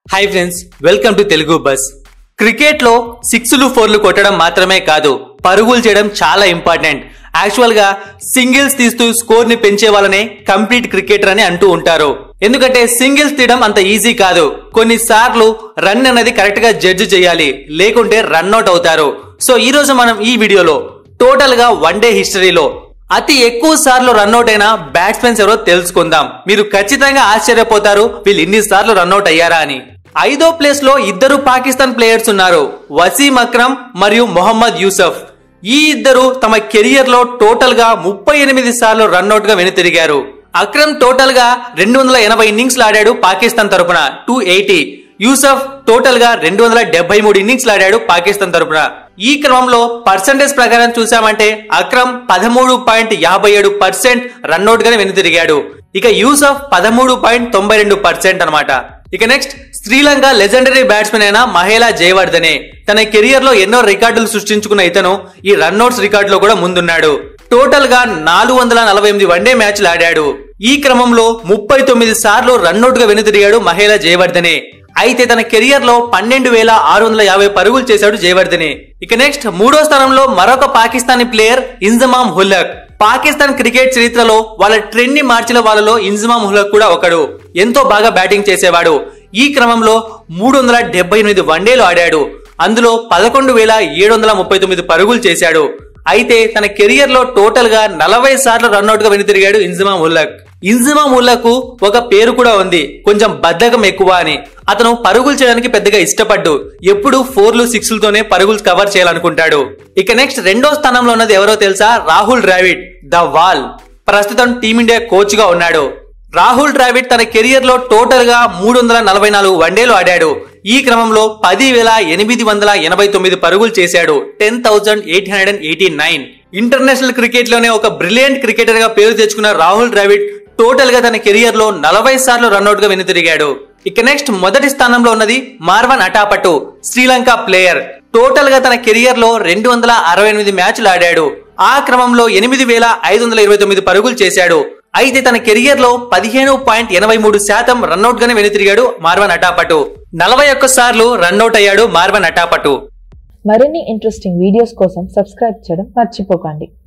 hi friends welcome to Telugu bus cricket లో సిక్స్లు ఫోర్లు కొట్టడం మాత్రమే కాదు పరుగులు చేయడం చాలా ఇంపార్టెంట్ యాక్చువల్ గా సింగిల్స్ తీస్తూ స్కోర్ ని పెంచే వాళ్ళనే కంప్లీట్ క్రికెటర్ అని అంటూ ఉంటారు ఎందుకంటే సింగిల్స్ తీయడం అంత ఈజీ కాదు కొన్నిసార్లు రన్ అనేది కరెక్ట్ గా జడ్జ్ చేయాలి లేకుంటే రన్అట్ అవుతారు సో ఈ రోజు మనం ఈ వీడియోలో టోటల్ గా వన్ డే హిస్టరీలో అతి ఎక్కువ సార్లు రన్అట్ అయిన బ్యాట్స్మెన్స్ ఎవరో తెలుసుకుందాం మీరు ఖచ్చితంగా ఆశ్చర్యపోతారు వీళ్ళు ఇన్ని సార్లు రన్అట్ అయ్యారా అని ఐదో ప్లేస్ లో ఇద్దరు పాకిస్తాన్ ప్లేయర్స్ ఉన్నారు వసీం అక్రమ్ మరియు మొహమ్మద్ యూసఫ్ ఈ ఇద్దరు తమ కెరియర్ లో టోటల్ గా ముప్పై ఎనిమిది సార్లు రన్అట్ గా వెనుతిరిగారు అక్రమ్ టోటల్ గా రెండు వందల ఎనభై ఇన్నింగ్స్ ఆడాడు పాకిస్తాన్ తరపున టూ ఎయిటీ యూసఫ్ టోటల్ గా రెండు వందల డెబ్బై మూడు ఇన్నింగ్స్ ఆడాడు పాకిస్తాన్ తరపున ఈ క్రమంలో పర్సంటేజ్ ప్రకారం చూసామంటే అక్రమ్ పదమూడు పాయింట్ యాభై ఏడు పర్సెంట్ రన్అట్ గానే వెనుతిరిగాడు ఇక యూసఫ్ పదమూడు పాయింట్ తొంభై రెండు పర్సెంట్ అనమాట ఇక నెక్స్ట్ శ్రీలంక లెజెండరీ బ్యాట్స్మెన్ అయిన మహేలా జయవర్ధనే తన కెరియర్ లో ఎన్నో రికార్డులు సృష్టించుకున్న ఇతను ఈ రన్అట్స్ రికార్డు లో కూడా ముందున్నాడు టోటల్ గా నాలుగు వందల నలభై ఎనిమిది వన్డే మ్యాచ్లు ఆడాడు ఈ క్రమంలో ముప్పై తొమ్మిది సార్లు రన్అట్ గా వెనుతిరిగాడు మహేలా జయవర్ధనే అయితే తన కెరియర్ లో పన్నెండు వేల ఆరు వందల యాభై పరుగులు చేశాడు జయవర్ధనే ఇక నెక్స్ట్ మూడో స్థానంలో మరొక పాకిస్తానీ ప్లేయర్ ఇంజమామ్ హుల్లక్ పాకిస్తాన్ క్రికెట్ చరిత్రలో వాళ్ళ ట్రెండ్ ని మార్చిన వాళ్ళలో ఇంజమామ్ హుల్లక్ కూడా ఒకడు ఎంతో బాగా బ్యాటింగ్ చేసేవాడు ఈ క్రమంలో మూడు వందల డెబ్బై ఎనిమిది వన్డేలు ఆడాడు అందులో పదకొండు వేల ఏడు వందల ముప్పై తొమ్మిది పరుగులు చేశాడు అయితే తన కెరియర్ లో టోటల్ గా నలభై సార్లు రన్అట్ గా వెనుతిరిగాడు ఇంజమామ్ ఉల్లక్ ఇంజమామ్ ఉల్లకు ఒక పేరు కూడా ఉంది కొంచెం బద్ధకం ఎక్కువ అని అతను పరుగులు చేయడానికి పెద్దగా ఇష్టపడ్డు ఎప్పుడు ఫోర్లు సిక్స్లతోనే పరుగులు కవర్ చేయాలనుకుంటాడు ఇక నెక్స్ట్ రెండో స్థానంలో ఉన్నది ఎవరో తెలుసా రాహుల్ ద్రావిడ్ ద వాల్ ప్రస్తుతం టీమిండియా కోచ్ గా ఉన్నాడు రాహుల్ ద్రావిడ్ తన కెరియర్ లో టోటల్ గా మూడు వందల నలభై నాలుగు వన్డేలు ఆడాడు ఈ క్రమంలో పది వేల ఎనిమిది వందల ఎనభై తొమ్మిది పరుగులు చేశాడు ten thousand eight hundred and eighty nine international cricket లోనే ఒక బ్రిలియంట్ క్రికెటర్ గా పేరు తెచ్చుకున్న రాహుల్ ద్రావిడ్ టోటల్ గా తన కెరియర్ లో నలభై సార్లు రన్అట్ గా వెనుతిరిగాడు ఇక నెక్స్ట్ మొదటి స్థానంలో ఉన్నది మార్వన్ అటాపటు శ్రీలంక ప్లేయర్ టోటల్ గా తన కెరియర్ లో రెండు వందల అరవై ఎనిమిది మ్యాచ్లు ఆడాడు ఆ క్రమంలో ఎనిమిది వేల ఐదు వందల ఇరవై తొమ్మిది పరుగులు చేశాడు అయితే తన కెరియర్ లో పదిహేను పాయింట్ ఎనభై మూడు శాతం రన్అట్ గానే వెనుతిరిగాడు మార్వన్ అటాపటు నలభై ఒక్క సార్లు రన్అట్ అయ్యాడు మార్వన్ అటాపటు మరిన్ని ఇంట్రెస్టింగ్ వీడియోస్ కోసం సబ్స్క్రైబ్ చేయడం మర్చిపోకండి